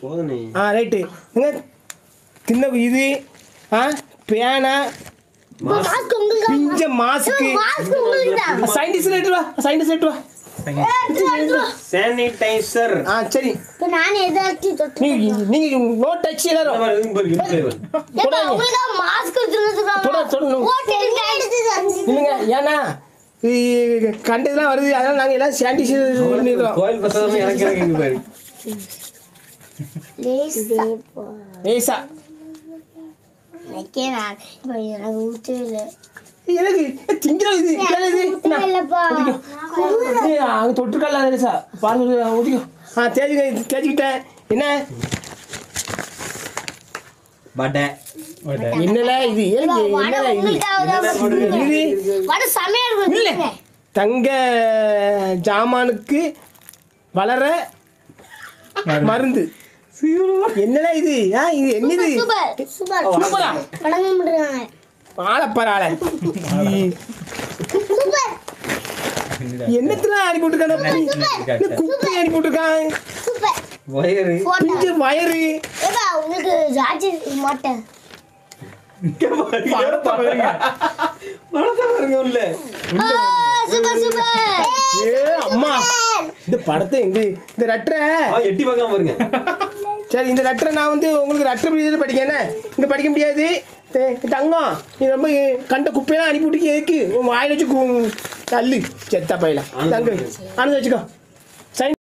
போதுனே ஆ right இங்க தின்ன இது ஆ பேனா மாஸ்க் உங்களுக்கு பிஞ்ச மாஸ்க்கு மாஸ்க் உங்களுக்கு தான் சயின்டிஸ்ட் எடுத்து வா சயின்டிஸ்ட் எடுத்து வா சானிடைசர் ஆ சரி இப்போ நான் ஏதாச்சும் தொட்டு நீங்க நீங்க நோ டச் எல்லாரும் ஏப்பா, உங்களுக்கு மாஸ்க் தொட, தொடணும். இல்லைங்க ஏன்னா இது கண்டதெல்லாம் வருது அதனால நாங்கள் எல்லாம் சானிடைசர் பண்ணிடுறோம் கோயில் பசங்க எனக்கு எனக்கு இங்க பாரு ஏசா எனக்கு ஊற்றவே இல்லை எனக்கு திங்கிறது இது என்னது இது என்ன? இல்லப்பா ஏய், அங்க தொட்டுக்கலாம் ஏசா பாருங்க ஒதுக்கோ ஆ தேய்ச்சிக்க தேய்ச்சிக்கிட்டேன் என்ன பட்டை என்னல இது எனக்கு வடை என்னல இது உங்களுக்காக இது வடை செமையா இருக்கும் இல்ல தங்க ஜாமானுக்கு வளர மருந்து என்னடா இது ஆ இது என்னது சூப்பர் சூப்பர் சூப்பரா வணங்க முடியாங்க ஆளப்பராள சூப்பர் என்னத்துல அனுப்பி விட்டுருக்கான் குப்பை அனுப்பி விட்டுருக்கான் சூப்பர் வயரு போட்டோ பிஞ்சு வயறு ஏப்பா உங்களுக்கு ஜார்ஜ் மாட்டேன் படத்தை பாருங்க படத்தை பாருங்க உள்ள சூப்பர் சூப்பர் ஏ அம்மா இந்த படத்தை எங்க இந்த லெட்டரை ஆ, எட்டி பார்க்காம பாருங்க சரி இந்த லெட்டரை நான் வந்து உங்களுக்கு லெட்டர் படிக்கிறது படிக்கேன் இங்க படிக்க முடியாது ஏய், தங்கம் நீ ரொம்ப கண்ட குப்பையெல்லாம் அனுப்பி விட்டு எதுக்கு உன் வாயில வச்சு கு- தள்ளு செத்த பையில தங்க அனுப்பி வச்சுக்கோ